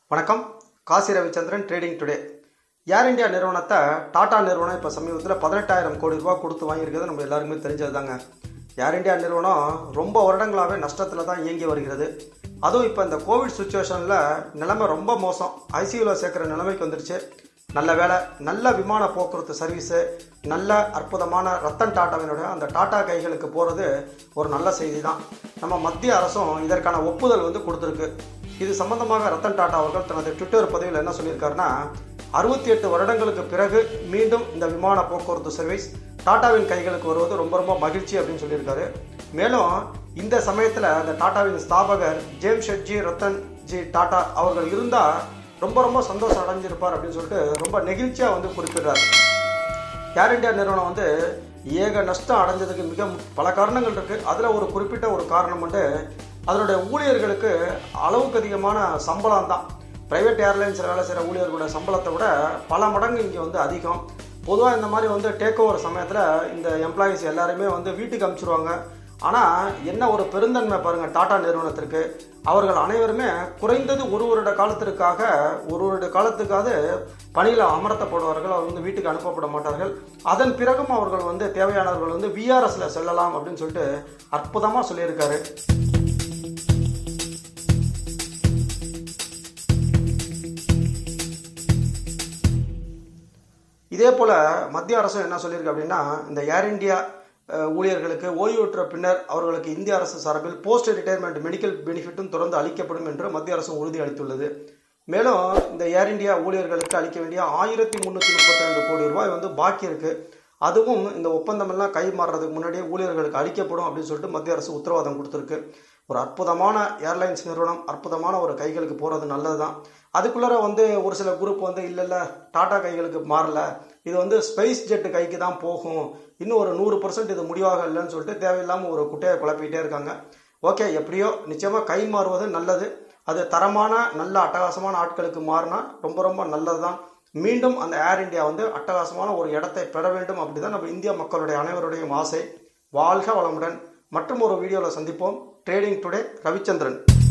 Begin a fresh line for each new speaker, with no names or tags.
வணக்கம் Kasi Ravichandran trading today Air India நிறுவனத்தை டாடா நிறுவனம் இப்போ சமீபத்தில் பதினெட்டாயிரம் கோடி ரூபா கொடுத்து வாங்கியிருக்கிறது நம்ம எல்லாருக்குமே தெரிஞ்சது தாங்க ஏர் இந்தியா நிறுவனம் ரொம்ப வருடங்களாகவே நஷ்டத்தில் தான் இயங்கி வருகிறது அதுவும் இப்போ இந்த கோவிட் சுச்சுவேஷனில் நிலைமை ரொம்ப மோசம் ஐசியூவில் சேர்க்குற நிலைமைக்கு வந்துருச்சு நல்ல வேலை நல்ல விமான போக்குவரத்து சர்வீஸு நல்ல அற்புதமான ரத்தன் டாட்டாவினுடைய அந்த டாடா கைகளுக்கு போகிறது ஒரு நல்ல செய்தி தான் நம்ம மத்திய அரசும் இதற்கான ஒப்புதல் வந்து கொடுத்துருக்கு இது சம்பந்தமாக ரத்தன் டாடா அவர்கள் தனது ட்விட்டர் பதிவில் என்ன சொல்லியிருக்காருன்னா அறுபத்தி எட்டு வருடங்களுக்கு பிறகு மீண்டும் இந்த விமான போக்குவரத்து சர்வீஸ் டாட்டாவின் கைகளுக்கு வருவது ரொம்ப ரொம்ப மகிழ்ச்சி அப்படின்னு சொல்லியிருக்காரு மேலும் இந்த சமயத்தில் அந்த டாட்டாவின் ஸ்தாபகர் ஜேம்ஸ் ஷெட்ஜி ரத்தன் ஜி டாடா அவர்கள் இருந்தால் ரொம்ப ரொம்ப சந்தோஷம் அடைஞ்சிருப்பார் அப்படின்னு சொல்லிட்டு ரொம்ப நெகிழ்ச்சியாக வந்து குறிப்பிடுறார் ஏர் இந்தியா நிறுவனம் வந்து ஏக நஷ்டம் அடைஞ்சதுக்கு மிக பல காரணங்கள் இருக்குது அதில் ஒரு குறிப்பிட்ட ஒரு காரணம் வந்து அதனுடைய ஊழியர்களுக்கு அளவுக்கு அதிகமான சம்பளம் தான் ப்ரைவேட் ஏர்லைன்ஸில் வேலை செய்கிற ஊழியர்களோட சம்பளத்தை விட பல மடங்கு இங்கே வந்து அதிகம் பொதுவாக இந்த மாதிரி வந்து டேக் ஓவர் சமயத்தில் இந்த எம்ப்ளாயீஸ் எல்லாருமே வந்து வீட்டுக்கு அனுப்பிச்சிருவாங்க ஆனால் என்ன ஒரு பெருந்தன்மை பாருங்கள் டாடா நிறுவனத்திற்கு அவர்கள் அனைவருமே குறைந்தது ஒரு வருட காலத்திற்காக ஒரு வருட காலத்துக்காவது பணியில் அமர்த்தப்படுவார்கள் அவர் வந்து வீட்டுக்கு அனுப்பப்பட மாட்டார்கள் அதன் பிறகும் அவர்கள் வந்து தேவையானவர்கள் வந்து விஆர்எஸ்ல செல்லலாம் அப்படின்னு சொல்லிட்டு அற்புதமாக சொல்லியிருக்காரு இதே போல் மத்திய அரசும் என்ன சொல்லியிருக்கு அப்படின்னா இந்த ஏர் இந்தியா அஹ், ஊழியர்களுக்கு ஓய்வுற்ற பின்னர் அவர்களுக்கு இந்திய அரசு சார்பில் போஸ்ட் ரிட்டையர்மெண்ட் மெடிக்கல் பெனிஃபிட்டும் தொடர்ந்து அளிக்கப்படும் என்று மத்திய அரசு உறுதி அளித்துள்ளது மேலும் இந்த ஏர் இந்தியா ஊழியர்களுக்கு அளிக்க வேண்டிய ஆயிரத்தி முந்நூற்றி முப்பத்தி ரெண்டு கோடி ரூபாய் வந்து பாக்கி இருக்கு அதுவும் இந்த ஒப்பந்தம் எல்லாம் கை மாறுறதுக்கு முன்னாடியே ஊழியர்களுக்கு அளிக்கப்படும் அப்படின்னு சொல்லிட்டு மத்திய அரசு உத்தரவாதம் கொடுத்துருக்கு ஒரு அற்புதமான ஏர்லைன்ஸ் நிறுவனம் அற்புதமான ஒரு கைகளுக்கு போகிறது நல்லது தான் அதுக்குள்ளார வந்து ஒரு சில குரூப் வந்து இல்லை இல்லை டாடா கைகளுக்கு மாறல இது வந்து ஸ்பைஸ் ஜெட் கைக்கு தான் போகும் இன்னும் ஒரு நூறு பர்சன்ட் இது முடிவாக இல்லைன்னு சொல்லிட்டு தேவையில்லாமல் ஒரு குட்டையை குழப்பிக்கிட்டே இருக்காங்க ஓகே எப்படியோ நிச்சயமாக கை மாறுவது நல்லது அது தரமான நல்ல அட்டகாசமான ஆட்களுக்கு மாறினா ரொம்ப ரொம்ப நல்லது தான் மீண்டும் அந்த ஏர் இந்தியா வந்து அட்டகாசமான ஒரு இடத்தை பெற வேண்டும் அப்படி தான் நம்ம இந்திய மக்களுடைய அனைவருடையும் ஆசை வாழ்க வளமுடன் மற்றும் ஒரு வீடியோவில் சந்திப்போம் ட்ரேடிங் டுடே ரவிச்சந்திரன்